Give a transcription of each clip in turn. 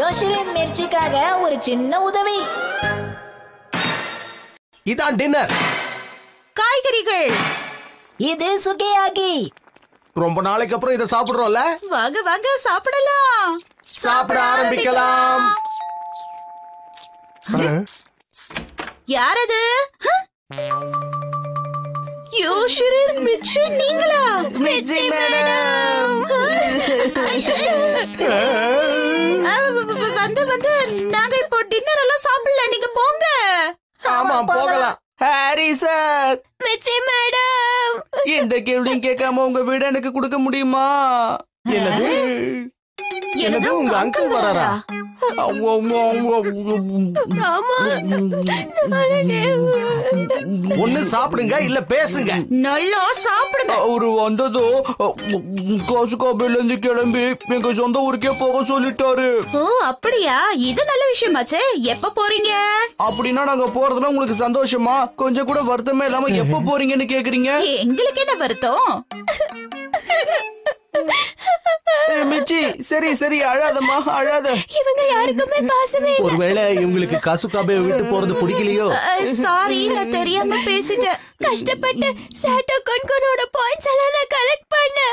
யோசிரின் மிர்ச்சிக்காக ஒரு சின்ன உதவி இதான் டின்னர் காய்கறிகள் இது சுகேயாகி ரொம்ப நாளைக்கு அப்புறம் இதை சாப்பிடுறோம்ல வாங்க வாங்க சாப்பிடலாம் சாப்பிட ஆரம்பிக்கலாம் யார் அது யோசிரின் மிர்ச்சி நீங்களா மிர்ச்சி மேடம் ஆ, வ- வ- வந்து வந்து நாங்க இப்போ டின்னர் எல்லாம் சாப்பிடல நீங்க போங்க ஆமா போகலாம் ஹாரி சார் மிச்சி மேடம் இந்த கேள்வியும் கேட்காம உங்க வீடு எனக்கு கொடுக்க முடியுமா என்னது என்னது உங்க அங்கிள் வராரா ஆமா ஒண்ணு சாப்பிடுங்க இல்ல பேசுங்க நல்லா சாப்பிடுங்க அவரு வந்ததோ காசு காபில இருந்து கிளம்பி எங்க சொந்த ஊருக்கே போக சொல்லிட்டாரு ஓ அப்படியா இது நல்ல விஷயமாச்சே எப்ப போறீங்க அப்படின்னா நாங்க போறதுல உங்களுக்கு சந்தோஷமா கொஞ்சம் கூட வருத்தமே இல்லாம எப்ப போறீங்கன்னு கேக்குறீங்க எங்களுக்கு என்ன வருத்தம் ஏய், மிச்சி சரி சரி அழாதம்மா அழாத இவங்க யாருக்குமே பாசமே இல்ல ஒருவேளை இவங்களுக்கு கசுகாபே விட்டு போறது பிடிக்கலையோ சாரி நான் தெரியாம பேசிட்டேன் கஷ்டப்பட்டு சாட்டோ கொன்கோனோட பாயிண்ட்ஸ் எல்லாம் நான் கலெக்ட்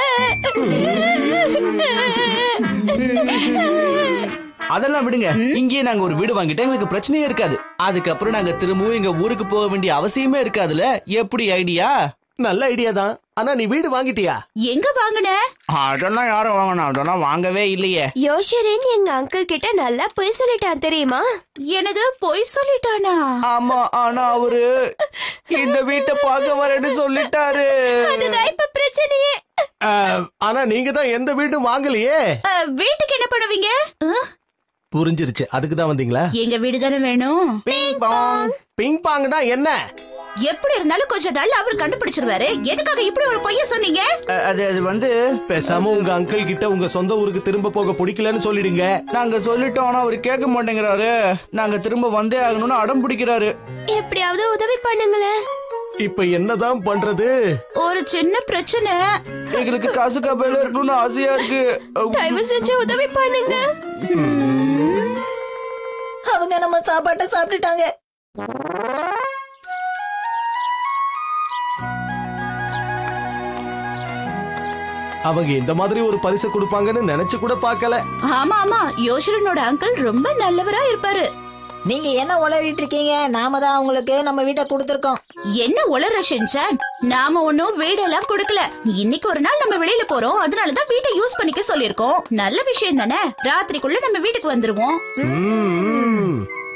பண்ணேன் அதெல்லாம் விடுங்க இங்கேயே நாங்க ஒரு வீடு வாங்கிட்டா எங்களுக்கு பிரச்சனையே இருக்காது அதுக்கப்புறம் நாங்க திரும்பவும் எங்க ஊருக்கு போக வேண்டிய அவசியமே இருக்காதுல எப்படி ஐடியா நல்ல ஐடியா தான் ஆனா நீ வீடு வாங்கிட்டியா எங்க வாங்குன அதெல்லாம் யாரும் வாங்கணும் அதெல்லாம் வாங்கவே இல்லையே யோஷரின் எங்க அங்கிள் கிட்ட நல்லா போய் சொல்லிட்டான் தெரியுமா எனது பொய் சொல்லிட்டானா ஆமா ஆனா அவரு இந்த வீட்டை பார்க்க வரேன்னு சொல்லிட்டாரு அதுதான் இப்ப பிரச்சனையே அஹ், ஆனா நீங்க தான் எந்த வீடும் வாங்கலையே அஹ், வீட்டுக்கு என்ன பண்ணுவீங்க அஹ், புரிஞ்சிருச்சு அதுக்கு தான் வந்தீங்களா எங்க வீடு தானே வேணும் பிங் பாங் பிங் பாங்னா என்ன எப்படி இருந்தாலும் கொஞ்சம் நாள் அவர் கண்டுபிடிச்சிருவாரு எதுக்காக இப்படி ஒரு பொய்ய சொன்னீங்க அ- அது அது வந்து பேசாம உங்க அங்கிள் கிட்ட உங்க சொந்த ஊருக்கு திரும்ப போக பிடிக்கலன்னு சொல்லிடுங்க நாங்க சொல்லிட்டோம் ஆனா அவர் கேட்க மாட்டேங்கிறாரு நாங்க திரும்ப வந்தே ஆகணும்னு அடம் பிடிக்கிறாரு எப்படியாவது உதவி பண்ணுங்களேன் இப்ப என்னதான் பண்றது ஒரு சின்ன பிரச்சனை எங்களுக்கு காசு கபையில இருக்கணும்னு ஆசையா இருக்கு தயவு செஞ்சு உதவி பண்ணுங்க அவங்க நம்ம சாப்பாட்டை சாப்பிட்டுட்டாங்க அவங்க இந்த மாதிரி ஒரு பரிசு கொடுப்பாங்கன்னு நினைச்சு கூட பார்க்கல ஆமா ஆமா யோஷரனோட அங்கிள் ரொம்ப நல்லவரா இருப்பாரு நீங்க என்ன உளறிட்டு இருக்கீங்க நாம தான் அவங்களுக்கு நம்ம வீட்டை கொடுத்துருக்கோம் என்ன உளற ஷின்சான் நாம ஒன்னும் வீடெல்லாம் கொடுக்கல இன்னைக்கு ஒரு நாள் நம்ம வெளியில போறோம் அதனாலதான் வீட்டை யூஸ் பண்ணிக்க சொல்லிருக்கோம் நல்ல விஷயம் தானே ராத்திரிக்குள்ள நம்ம வீட்டுக்கு வந்துருவோம் ம்ம்.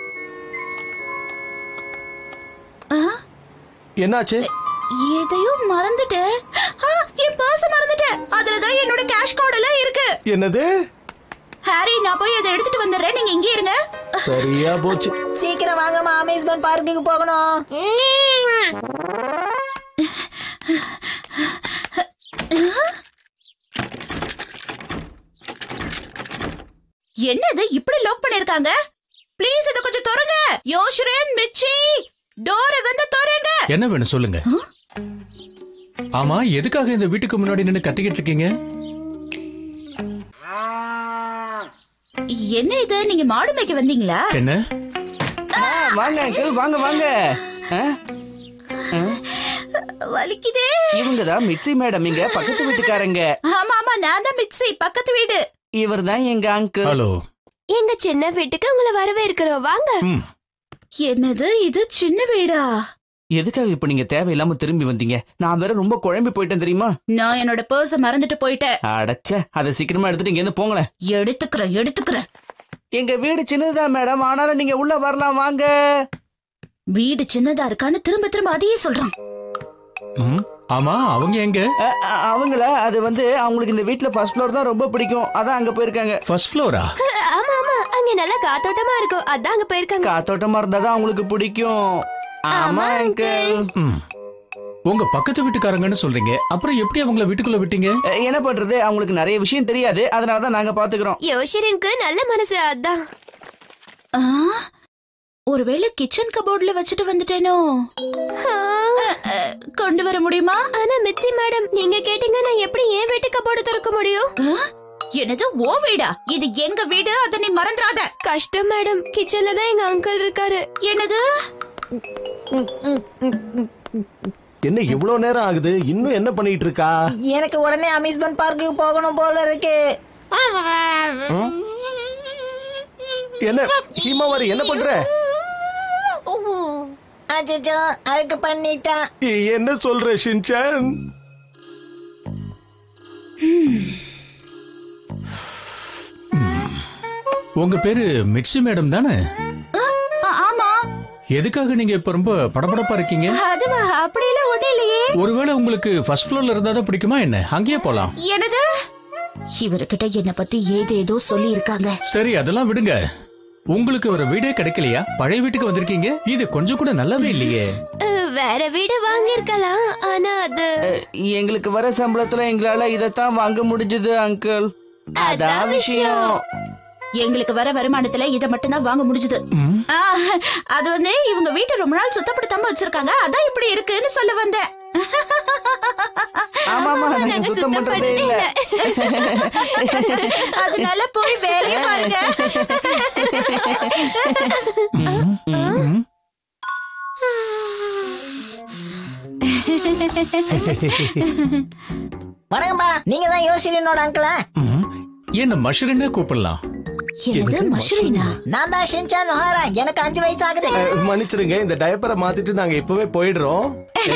ஆ, என்னாச்சு எதையும் மறந்துட்டேன் ஆ, என் பர்ஸ் மறந்துட்டேன் அதுலதான் என்னோட கேஷ் கார்டு எல்லாம் இருக்கு என்னது ஹாரி நான் போய் அதை எடுத்துட்டு வந்துடுறேன் நீங்க இங்கே இருங்க சரியா போச்சு சீக்கிரம் வாங்கம்மா அமேஸ்மெண்ட் பார்க்குக்கு போகணும் என்னது இப்படி லாக் பண்ணிருக்காங்க ப்ளீஸ் இத கொஞ்சம் திறங்க யோஷ்ரன் மிச்சி டோரை வந்து திறங்க என்ன வேணும் சொல்லுங்க ஆமா எதுக்காக இந்த வீட்டுக்கு முன்னாடி நின்னு கத்திக்கிட்டு இருக்கீங்க என்ன இது நீங்க மாடு மேய்க்க வந்தீங்களா என்ன வாங்க அங்கிள் வாங்க வாங்க வலிக்குதே இவங்க தான் மிட்சி மேடம் இங்க பக்கத்து வீட்டுக்காரங்க ஆமா ஆமா நான் தான் மிச்சி பக்கத்து வீடு இவர் தான் எங்க அங்கிள் ஹலோ எங்க சின்ன வீட்டுக்கு உங்களை வரவேற்கிறோம் வாங்க ம் என்னது இது சின்ன வீடா எதுக்காக இப்ப நீங்க தேவையில்லாம திரும்பி வந்தீங்க நான் வேற ரொம்ப குழம்பி போயிட்டேன் தெரியுமா நான் என்னோட பர்ஸ மறந்துட்டு போயிட்டேன் அடச்ச அதை சீக்கிரமா எடுத்துட்டு இங்க இருந்து போங்களேன் எடுத்துக்கிறேன் எடுத்துக்கிறேன் எங்க வீடு சின்னதுதான் மேடம் ஆனாலும் நீங்க உள்ள வரலாம் வாங்க வீடு சின்னதா இருக்கான்னு திரும்ப திரும்ப அதையே சொல்றான் ம் ஆமா அவங்க எங்க அ, அ, அவங்கள அது வந்து அவங்களுக்கு இந்த வீட்ல ஃபர்ஸ்ட் ஃப்ளோர் தான் ரொம்ப பிடிக்கும் அதான் அங்க போயிருக்காங்க ஃபர்ஸ்ட் ஃப்ளோரா ஆமா ஆமா அங்க நல்லா காத்தோட்டமா இருக்கும் அதான் அங்க போயிருக்காங்க காத்தோட்டமா இருந்தா தான் அவங்களுக்கு பிடிக்கும் ஆமா அங்கிள் ம் உங்க பக்கத்து வீட்டுக்காரங்கன்னு சொல்றீங்க அப்புறம் எப்படி அவங்கள வீட்டுக்குள்ள விட்டீங்க அ, என்ன பண்றது அவங்களுக்கு நிறைய விஷயம் தெரியாது அதனால தான் நாங்க பாத்துக்கிறோம் யோஷிரனுக்கு நல்ல மனசு அதான் ஆ, ஒருவேளை கிச்சன் கபோர்ட்ல வச்சுட்டு வந்துட்டேனோ ஆ, அ, கொண்டு வர முடியுமா ஆனா மிச்சி மேடம் நீங்க கேட்டீங்க நான் எப்படி என் வீட்டுக்கு போட்டு திறக்க முடியும் ஆ, என்னது ஓ வீடா இது எங்க வீடு அத நீ மறந்துடாத கஷ்டம் மேடம் கிச்சன்ல தான் எங்க அங்கிள் இருக்காரு என்னது என்ன இவ்வளவு நேரம் ஆகுது இன்னும் என்ன பண்ணிட்டு இருக்கா எனக்கு உடனே அம்யூஸ்மெண்ட் பார்க்குக்கு போகணும் போல இருக்கு என்ன ஹீமாவாரி என்ன பண்ற அச்சோ அழுக்கு பண்ணிட்டான் என்ன சொல்ற ஷின்சான் உங்க பேரு மிட்சு மேடம் தானே ஆ, ஆமா எதுக்காக நீங்க இப்ப ரொம்ப படபடப்பா இருக்கீங்க அதுவா அப்படியெல்லாம் ஒண்ணு இல்லையே ஒருவேளை உங்களுக்கு ஃபர்ஸ்ட் ஃப்ளோர்ல இருந்தா தான் பிடிக்குமா என்ன அங்கேயே போலாம் என்னது இவர்கிட்ட என்ன பத்தி ஏதேதோ சொல்லி இருக்காங்க சரி அதெல்லாம் விடுங்க உங்களுக்கு ஒரு வீடே கிடைக்கலையா பழைய வீட்டுக்கு வந்திருக்கீங்க இது கொஞ்சம் கூட நல்லாவே இல்லையே அஹ், வேற வீடு வாங்கியிருக்கலாம் ஆனா அது எங்களுக்கு வர சம்பளத்துல எங்களால இதைத்தான் வாங்க முடிஞ்சது அங்கிள் அதான் விஷயம் எங்களுக்கு வர வருமானத்துல இத மட்டும் தான் வாங்க முடிஞ்சது ம். அது வந்து இவங்க வீட்டை ரொம்ப நாள் சுத்தப்படுத்தாம வச்சிருக்காங்க அதான் இப்படி இருக்குன்னு சொல்ல வந்தேன் ஆமா ஆமா நாங்க நாங்க சுத்தம் பண்றதே இல்ல அதனால போய் வேலையை பாருங்க ம். வணக்கம்பா நீங்க தான் யோசிரியனோட அங்கிளா ம். என்ன மஷ்ரூம்னே கூப்பிடலாம் என்னது மஷ்ரூனா நான் தான் ஷின்சான் நொஹாரா எனக்கு அஞ்சு வயசு ஆகுது அஹ், மன்னிச்சிருங்க இந்த டயப்பரை மாத்திட்டு நாங்க இப்பவே போயிடுறோம்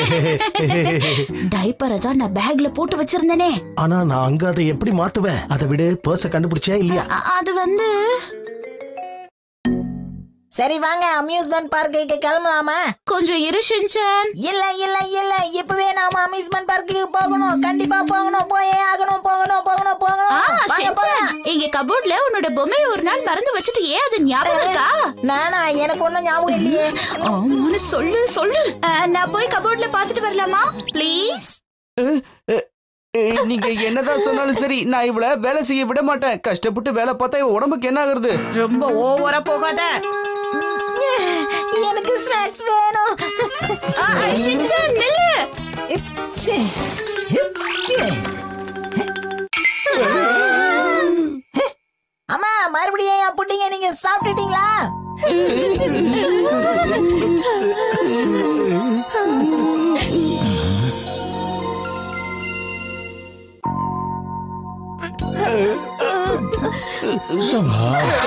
டைப்பரை தான் நான் பேக்ல போட்டு வச்சிருந்தேனே ஆனா நான் அங்க அதை எப்படி மாத்துவேன் அதை விட பர்ஸ கண்டுபிடிச்சா இல்லையா அ- அது வந்து சரி வாங்க அம்யூஸ்மெண்ட் பார்க்குக்கு கிளம்பலாமா கொஞ்சம் இரு ஷின்சான் இல்ல இல்ல இல்ல இப்பவே நாம அம்யூஸ்மெண்ட் பார்க்குக்கு போகணும் கண்டிப்பா போகணும் போயே ஆகணும் போகணும் போகணும் ஆ, போகணும் வாங்க ஷின்சான், போகலாம் இங்க கபோர்ட்ல உன்னோட பொம்மையை ஒரு நாள் மறந்து வச்சுட்டு ஏன் அது ஞாபகம் இருக்கா நானா எனக்கு ஒண்ணும் ஞாபகம் இல்லையே ஆமான்னு சொல்லு சொல்லு அ, நான் போய் கபோர்ட்ல பாத்துட்டு வரலாமா ப்ளீஸ் ஏய், நீங்க என்னதான் சொன்னாலும் சரி நான் இவள வேலை செய்ய விட மாட்டேன் கஷ்டப்பட்டு வேலை பார்த்தா இவ உடம்புக்கு என்ன ஆகுறது ரொம்ப ஓவரா போகாத எனக்கு ஸ்நாக்ஸ் வேணும் ஆ, ஷின்சான் நில்லு அம்மா மறுபடியும் என் புட்டிங்க நீங்க சாப்பிட்டுட்டீங்களா சபா.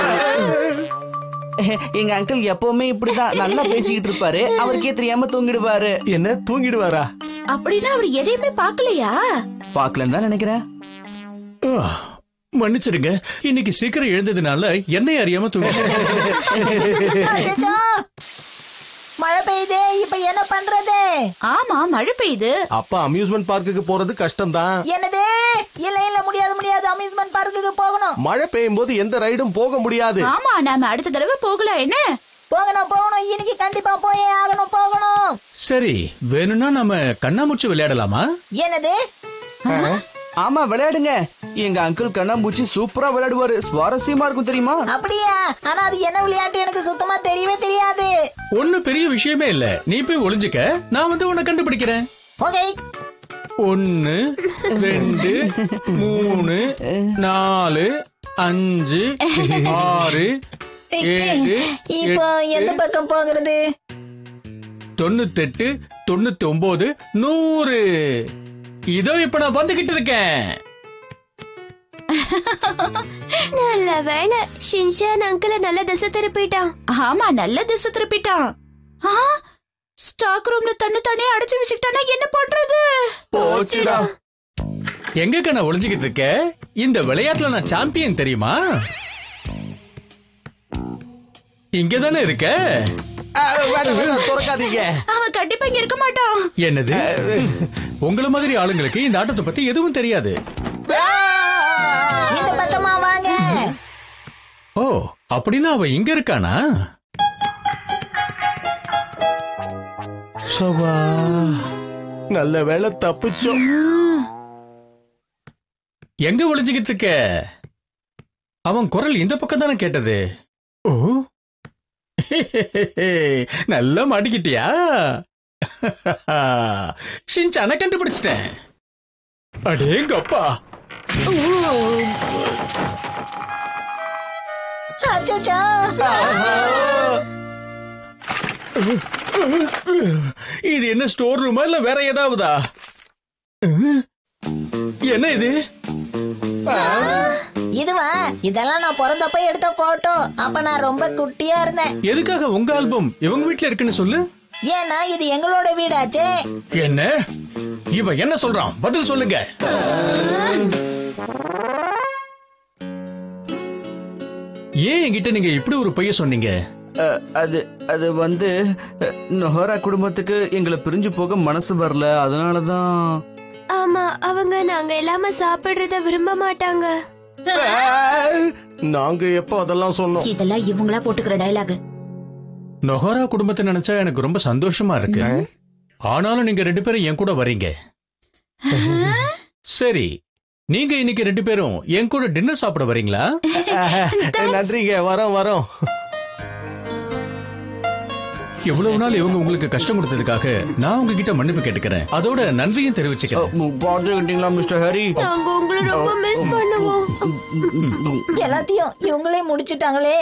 எங்க அங்கிள் எப்பவுமே இப்படிதான் நல்லா பேசிக்கிட்டு இருப்பாரு அவருக்கே தெரியாம தூங்கிடுவாரு என்ன தூங்கிடுவாரா அப்படின்னா அவர் எதையுமே பார்க்கலையா பாக்கலன்னு தான் நினைக்கிறேன் ஆ, மன்னிச்சிடுங்க இன்னைக்கு சீக்கிரம் எழுந்ததுனால என்னை அறியாம தூங்கிட்டேன் அச்சச்சோ! மழை பெய்யுதே இப்ப என்ன பண்றது ஆமா மழை பெய்யுது அப்ப அம்யூஸ்மெண்ட் பார்க்குக்கு போறது கஷ்டம்தான் என்னது இல்ல இல்ல முடியாது முடியாது அம்யூஸ்மெண்ட் பார்க்குக்கு போகணும் மழை பெய்யும் போது எந்த ரைடும் போக முடியாது ஆமா நாம அடுத்த தடவை போகலாம் என்ன போகணும் போகணும் இன்னைக்கு கண்டிப்பா போயே ஆகணும் போகணும் சரி வேணும்னா நம்ம கண்ணாமூச்சி விளையாடலாமா என்னது ஆமா விளையாடுங்க எங்க அங்கிள் கண்ணாம்பூச்சி சூப்பரா விளையாடுவாரு சுவாரஸ்யமா இருக்கும் தெரியுமா அப்படியா ஆனா அது என்ன விளையாட்டு எனக்கு சுத்தமா தெரியவே தெரியாது ஒண்ணு பெரிய விஷயமே இல்ல நீ போய் ஒளிஞ்சுக்க நான் வந்து உன்னை கண்டுபிடிக்கிறேன் ஓகே ஒன்னு ரெண்டு மூணு நாலு அஞ்சு ஆறு ஏழு இப்போ எந்த எட்டு பக்கம் போகிறது தொண்ணூத்தெட்டு தொண்ணூத்தி ஒன்பது நூறு இதோ இப்ப நான் வந்துகிட்டு இருக்கேன் நல்ல வேலை ஷின்சான் அங்கிள நல்ல திசை திருப்பிட்டான் ஆமா நல்ல திசை திருப்பிட்டான் ஆ, ஸ்டாக் ரூம்ல தண்ணி தனியா அடைச்சு வச்சுக்கிட்டானா என்ன பண்றது போச்சுடா எங்க நான் ஒளிஞ்சுகிட்டு இருக்க இந்த விளையாட்டுல நான் சாம்பியன் தெரியுமா இங்க தானே இருக்க அஹ், வேணாம், வேணாம், திறக்காதீங்க அவன் கண்டிப்பா இங்க இருக்க மாட்டான் என்னது உங்கள மாதிரி ஆளுங்களுக்கு இந்த ஆட்டத்தை பத்தி எதுவும் தெரியாது இந்த பக்கமா வாங்க ஓ அப்படின்னா அவ இங்க இருக்கானா சவா நல்ல வேளை தப்பிச்சோம் எங்க ஒளிஞ்சுகிட்டு இருக்க அவன் குரல் இந்த பக்கம் தானே கேட்டது ஓ நல்லா மாட்டிக்கிட்டியா ஷின்சான கண்டுபிடிச்சிட்டேன் அடேங்கப்பா அச்சச்சோ இது என்ன ஸ்டோர் ரூமா இல்ல வேற ஏதாவதா அஹ்? என்ன இது இதுவா இதெல்லாம் நான் பிறந்தப்ப எடுத்த போட்டோ அப்ப நான் ரொம்ப குட்டியா இருந்தேன் எதுக்காக உங்க ஆல்பம் இவங்க வீட்ல இருக்குன்னு சொல்லு ஏன்னா இது எங்களோட வீடாச்சே என்ன இவ என்ன சொல்றான் பதில் சொல்லுங்க ஏன் என்கிட்ட நீங்க இப்படி ஒரு பொய்ய சொன்னீங்க அஹ், அது அது வந்து அஹ், நொஹரா குடும்பத்துக்கு எங்களை பிரிஞ்சு போக மனசு வரல அதனாலதான் ஆமா அவங்க நாங்க இல்லாம சாப்பிடுறத விரும்ப மாட்டாங்க நாங்க எப்போ அதெல்லாம் சொன்னோம் இதெல்லாம் இவங்களா போட்டுக்கிற டயலாக் நொஹரா குடும்பத்தை நினைச்சா எனக்கு ரொம்ப சந்தோஷமா இருக்கு ஆனாலும் நீங்க ரெண்டு பேரும் என் கூட வரீங்க சரி நீங்க இன்னைக்கு ரெண்டு பேரும் என் கூட டின்னர் சாப்பிட வரீங்களா நன்றிங்க வரோம் வரோம் எவ்வளவு நாள் இவங்க உங்களுக்கு கஷ்டம் கொடுத்ததுக்காக நான் உங்ககிட்ட மன்னிப்பு கேட்டுக்கிறேன் அதோட நன்றியும் தெரிவிச்சுக்கிறேன் பாத்துக்கிட்டீங்களா மிஸ்டர் ஹரி நாங்க உங்களை ரொம்ப மிஸ் பண்ணுவோம் எல்லாத்தையும் இவங்களே முடிச்சிட்டாங்களே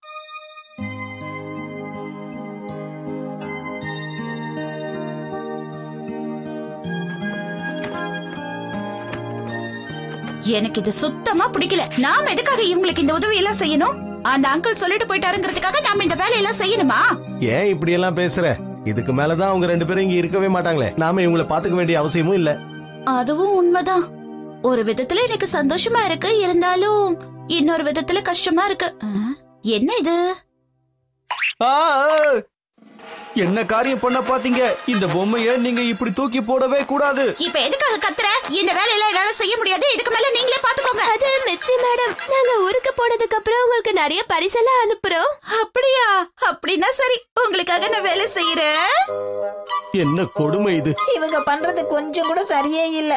எனக்கு இது சுத்தமா பிடிக்கல நாம எதுக்காக இவங்களுக்கு இந்த உதவி எல்லாம் செய்யணும் அந்த அங்கிள் சொல்லிட்டு போயிட்டாருங்கிறதுக்காக நாம இந்த வேலையெல்லாம் செய்யணுமா ஏன் இப்படி எல்லாம் பேசுற இதுக்கு மேலதான் அவங்க ரெண்டு பேரும் இங்க இருக்கவே மாட்டாங்களே நாம இவங்கள பாத்துக்க வேண்டிய அவசியமும் இல்ல அதுவும் உண்மைதான் ஒரு விதத்துல எனக்கு சந்தோஷமா இருக்கு இருந்தாலும் இன்னொரு விதத்துல கஷ்டமா இருக்கு அஹ், என்ன இது ஆ, ஆ. என்ன காரியம் பண்ண பாத்தீங்க இந்த பொம்மைய நீங்க இப்படி தூக்கி போடவே கூடாது இப்ப எதுக்காக கத்துற இந்த வேலையெல்லாம் என்னால செய்ய முடியாது இதுக்கு மேல நீங்களே பாத்துக்கோங்க அது மிச்சி மேடம் நாங்க ஊருக்கு போனதுக்கு அப்புறம் உங்களுக்கு நிறைய பரிசெல்லாம் அனுப்புறோம் அப்படியா அப்படின்னா சரி உங்களுக்காக நான் வேலை செய்யறேன் என்ன கொடுமை இது இவங்க பண்றது கொஞ்சம் கூட சரியே இல்ல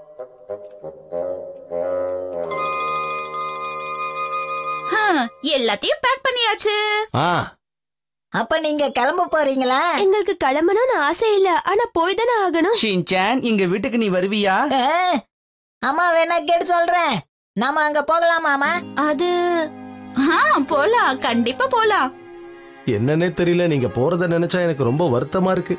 ஹம், எல்லாத்தையும் பேக் பண்ணியாச்சு ஆ அப்ப நீங்க கிளம்ப போறீங்களா எங்களுக்கு கிளம்பணும்னு ஆசை இல்ல ஆனா போய் தானே ஆகணும் ஷின்சான் எங்க வீட்டுக்கு நீ வருவியா ஆ, அம்மா வேணா கேட்டு சொல்றேன் நாம அங்க போகலாமாமா அது ஆ போலாம் கண்டிப்பா போலாம் என்னன்னே தெரியல நீங்க போறத நினைச்சா எனக்கு ரொம்ப வருத்தமா இருக்கு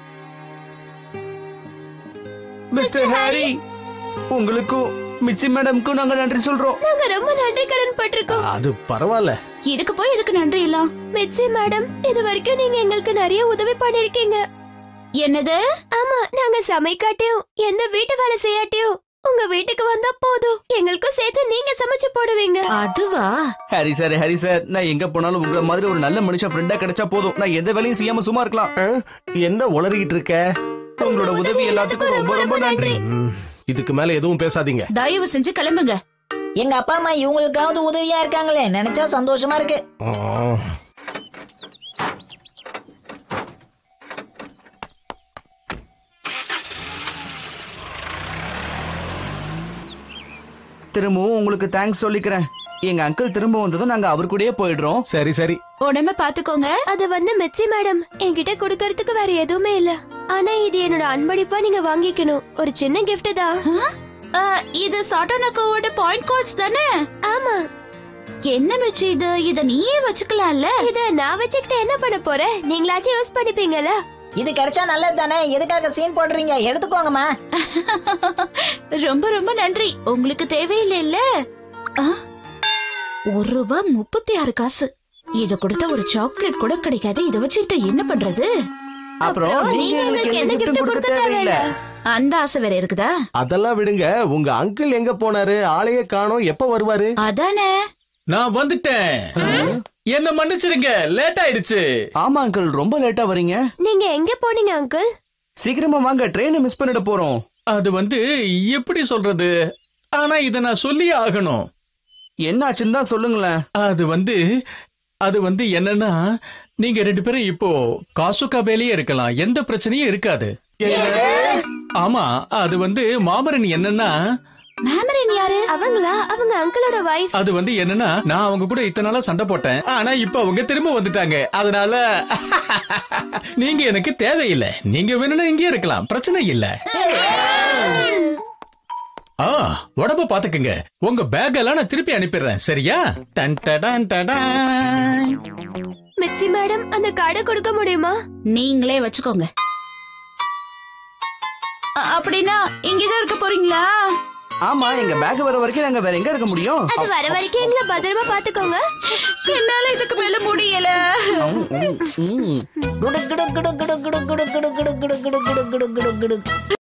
மிஸ்டர் ஹரி உங்களுக்கும் மிச்சி மேடம்க்கும் நாங்க நன்றி சொல்றோம் நாங்க ரொம்ப நன்றி கடன் பட்டிருக்கோம் அது பரவாயில்ல இதுக்கு போய் இதுக்கு நன்றி இல்ல மிச்சி மேடம் இது வரைக்கும் நீங்க எங்களுக்கு நிறைய உதவி பண்ணிருக்கீங்க என்னது ஆமா நாங்க சமைக்காட்டியும் எந்த வீட்டு வேலை செய்யாட்டியும் உங்க வீட்டுக்கு வந்தா போதும் எங்களுக்கும் சேர்த்து நீங்க சமைச்சு போடுவீங்க அதுவா ஹரி சார் ஹரி சார் நான் எங்க போனாலும் உங்கள மாதிரி ஒரு நல்ல மனுஷன் ஃப்ரெண்டா கிடைச்சா போதும் நான் எந்த வேலையும் செய்யாம சும்மா இருக்கலாம் ஆ? என்ன உளறிக்கிட்டு இருக்க உங்களோட உதவி எல்லாத்துக்கும் ரொம்ப ரொம்ப நன்றி ம், இதுக்கு மேல எதுவும் பேசாதீங்க தயவு செஞ்சு கிளம்புங்க எங்க அப்பா அம்மா இவங்களுக்காவது உதவியா இருக்காங்களே நினைச்சா சந்தோஷமா இருக்கு ஆ. திரும்பவும் உங்களுக்கு தேங்க்ஸ் சொல்லிக்கிறேன் எங்க அங்கிள் திரும்ப வந்ததும் நாங்க அவர் கூடயே போயிடுறோம் சரி சரி உடம்ப பாத்துக்கோங்க அது வந்து மிச்சி மேடம் என்கிட்ட கொடுக்கறதுக்கு வேற எதுவுமே இல்ல ஆனா இது என்னோட அன்பளிப்பா நீங்க வாங்கிக்கணும் ஒரு சின்ன gift தான் ஆ, இது சாட்டோனக்கோவோட பாயிண்ட் கோட்ஸ் தானே ஆமா என்ன மிச்சு இது இத நீயே வச்சுக்கலாம்ல இத நான் வச்சுக்கிட்டு என்ன பண்ண போறேன் நீங்களாச்சும் யூஸ் பண்ணிப்பீங்கல்ல இது கிடைச்சா நல்லது தானே எதுக்காக சீன் போடுறீங்க எடுத்துக்கோங்கம்மா ரொம்ப ரொம்ப நன்றி உங்களுக்கு தேவையில்லை இல்ல ஒரு ரூபாய் முப்பத்தி ஆறு காசு இத கொடுத்த ஒரு சாக்லேட் கூட கிடைக்காது இத வச்சுக்கிட்டு என்ன பண்றது அப்புறம் அப்புறம் நீங்க எங்களுக்கு எந்த gift கிஃப்டும் கொடுக்க தேவையில்ல அந்த ஆசை வேற இருக்குதா அதெல்லாம் விடுங்க உங்க அங்கிள் எங்க போனாரு ஆளையே காணோம் எப்ப வருவாரு அதானே நான் வந்துட்டேன் என்ன மன்னிச்சிருங்க லேட் ஆயிடுச்சு ஆமா அங்கிள் ரொம்ப லேட்டா வரீங்க நீங்க எங்க போனீங்க அங்கிள் சீக்கிரமா வாங்க ட்ரெயினை மிஸ் பண்ணிட போறோம் அது வந்து எப்படி சொல்றது ஆனா இத நான் சொல்லியே ஆகணும் என்னாச்சுன்னு தான் சொல்லுங்களேன் அது வந்து அது வந்து என்னன்னா நீங்க ரெண்டு பேரும் இப்போ காசுகாபேலயே இருக்கலாம் எந்த பிரச்சனையும் இருக்காது ஆமா அது வந்து மாமரன் என்னன்னா மேமரின் யாரு அவங்களா அவங்க அங்கிளோட வைஃப் அது வந்து என்னன்னா நான் அவங்க கூட இத்தனை நாளா சண்டை போட்டேன் ஆனா இப்ப அவங்க திரும்ப வந்துட்டாங்க அதனால நீங்க எனக்கு தேவையில்லை நீங்க வேணும்னா இங்கே இருக்கலாம் பிரச்சனை இல்ல ஆ உடம்ப பாத்துக்குங்க உங்க பேக் எல்லாம் நான் திருப்பி அனுப்பிடுறேன் சரியா டன் டடான் டடான். மிச்சி மேடம் அந்த கார்டை கொடுக்க முடியுமா நீங்களே வச்சுக்கோங்க அ- அப்படின்னா இங்கதான் இருக்க போறீங்களா ஆமா எங்க பேக் வர வரைக்கும் நாங்க வேற எங்க இருக்க முடியும் அது வர வரைக்கும் எங்களை பத்திரமா பாத்துக்கோங்க என்னால இதுக்கு மேல முடியல குடு குடு குடு குடு குடு குடு குடு குடு குடு குடு குடு குடு குடு குடு